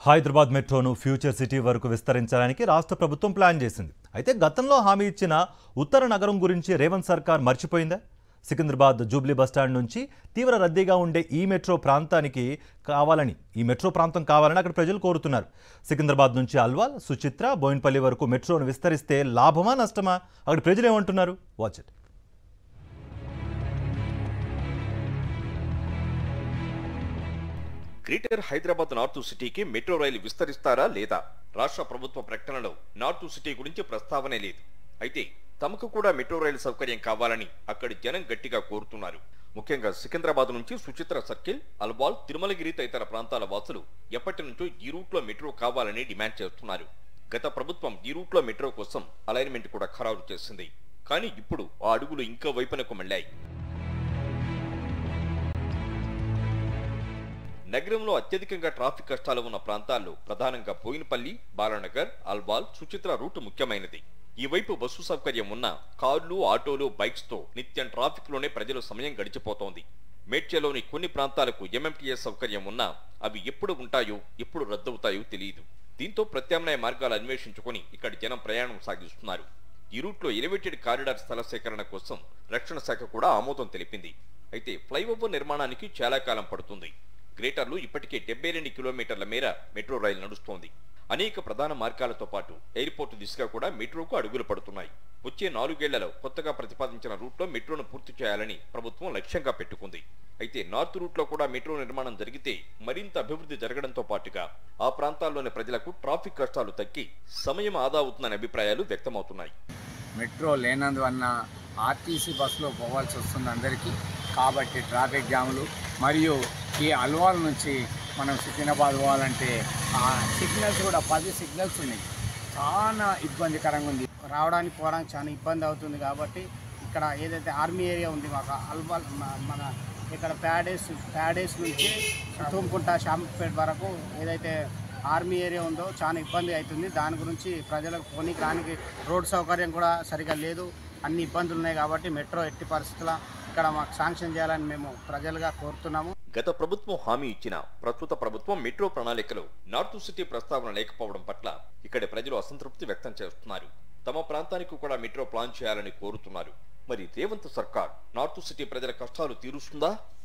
Hyderabad మెట్రోను future city వరకు విస్తరించడానికి రాష్ట్ర ప్రభుత్వం ప్లాన్ చేసింది అయితే గతంలో హామీ ఇచ్చిన ఉత్తర నగరం గురించి రేవంత్ సర్కార్ మర్చిపోయిందా సికింద్రాబాద్ జూబ్లీ బస్టాండ్ నుంచి తీవ్ర రద్దీగా ఉండే ఈ మెట్రో ప్రాంతానికి కావాలని ఈ మెట్రో ప్రాంతం కావాలని అక్కడ ప్రజలు కోరుతున్నారు సికింద్రాబాద్ నుంచి అల్వాల్ సుచిత్ర బోయిన్పల్లి వరకు మెట్రోను విస్తరిస్తే లాభమా నష్టమా అక్కడ ప్రజలు ఏమంటున్నారు watch it greater Hyderabad north సిటీకి మెట్రో రైలు విస్తరిస్తారా లేదా రాష్ట్ర ప్రభుత్వ ప్రకటనలో నార్త్ సిటీ గురించి ప్రస్తావనే లేదు అయితే తమకు కూడా మెట్రో రైలు సౌకర్యం కావాలని అక్కడి జనం గట్టిగా కోరుతున్నారు ముఖ్యంగా సికింద్రాబాద్ నుంచి సుచిత్ర సర్కిల్ అల్వాల్ తిరుమలగిరి తదితర ప్రాంతాల వాసులు ఎప్పటి నుంచో ఈ రూట్లో మెట్రో కావాలని డిమాండ్ చేస్తున్నారు గత ప్రభుత్వం ఈ రూట్లో మెట్రో కోసం అలైన్మెంట్ కూడా ఖరారు చేసింది కానీ ఇప్పుడు ఆ అడుగులు ఇంకా వైపునకు మళ్ళాయి నగరంలో అత్యధికంగా ట్రాఫిక్ కష్టాలు ఉన్న ప్రాంతాల్లో ప్రధానంగా బోయినపల్లి బాలానగర్ అల్వాల్ సుచిత్ర రూట్ ముఖ్యమైనది ఈ వైపు బస్సు సౌకర్యం ఉన్న కార్లు ఆటోలు బైక్స్ తో నిత్యం ట్రాఫిక్ లోనే ప్రజల సమయం గడిచిపోతోంది మేడ్చలోని కొన్ని ప్రాంతాలకు ఎంఎంటీఎస్ సౌకర్యం ఉన్నా అవి ఎప్పుడు ఉంటాయో ఎప్పుడు రద్దవుతాయో తెలియదు దీంతో ప్రత్యామ్నాయ మార్గాలు అన్వేషించుకొని ఇక్కడి జనం ప్రయాణం సాగిస్తున్నారు ఈ రూట్లో ఎలివేటెడ్ కారిడార్ స్థల సేకరణ కోసం రక్షణ శాఖ కూడా ఆమోదం తెలిపింది అయితే ఫ్లైఓవర్ నిర్మాణానికి చాలా కాలం పడుతుంది గ్రేటర్లో ఇప్పటికే డెబ్బై రెండు కిలోమీటర్ల మేర మెట్రో రైలు నడుస్తోంది అనేక ప్రధాన మార్గాలతో పాటు ఎయిర్పోర్ట్ దిశగా కూడా మెట్రోకు అడుగులు పడుతున్నాయి వచ్చే నాలుగేళ్లలో కొత్తగా ప్రతిపాదించిన రూట్లో మెట్రోను పూర్తి చేయాలని ప్రభుత్వం లక్ష్యంగా పెట్టుకుంది అయితే నార్త్ రూట్లో కూడా మెట్రో నిర్మాణం జరిగితే మరింత అభివృద్ధి జరగడంతో పాటుగా ఆ ప్రాంతాల్లోని ప్రజలకు ట్రాఫిక్ కష్టాలు తగ్గి సమయం ఆదా అవుతుందనే అభిప్రాయాలు వ్యక్తమవుతున్నాయి మెట్రో లేనందువలన ఆర్టీసీ బస్సులో పోవాల్సి వస్తుంది అందరికీ కాబట్టి ట్రాఫిక్ జాములు మరియు ఈ అల్వాల్ నుంచి మనం సికింద్రాబాద్ పోవాలంటే ఆ సిగ్నల్స్ కూడా పది సిగ్నల్స్ ఉన్నాయి చాలా ఇబ్బందికరంగా ఉంది రావడానికి పోవడానికి చాలా ఇబ్బంది అవుతుంది కాబట్టి ఇక్కడ ఏదైతే ఆర్మీ ఏరియా ఉంది మాకు అల్వాల్ మ- మన ఇక్కడ ప్యాడేస్ ప్యాడేస్ నుంచి తూముకుంట శాంపేట వరకు ఏదైతే ఆర్మీ ఏరియా ఉందో చాలా ఇబ్బంది అవుతుంది దాని గురించి ప్రజలకు పోనీకి రానికి రోడ్ సౌకర్యం కూడా సరిగా లేదు అన్ని ఇబ్బందులు ఉన్నాయి కాబట్టి మెట్రో ఎట్టి పరిస్థితుల ఇక్కడ మాకు శాంక్షన్ చేయాలని మేము ప్రజలుగా కోరుతున్నాము గత ప్రభుత్వం హామీ ఇచ్చిన ప్రస్తుత ప్రభుత్వం మెట్రో ప్రణాళికలో నార్త్ సిటీ ప్రస్తావన లేకపోవడం పట్ల ఇక్కడి ప్రజలు అసంతృప్తి వ్యక్తం చేస్తున్నారు తమ ప్రాంతానికి కూడా మెట్రో ప్లాన్ చేయాలని కోరుతున్నారు మరి రేవంత్ సర్కార్ నార్త్ సిటీ ప్రజల కష్టాలు తీరుస్తుందా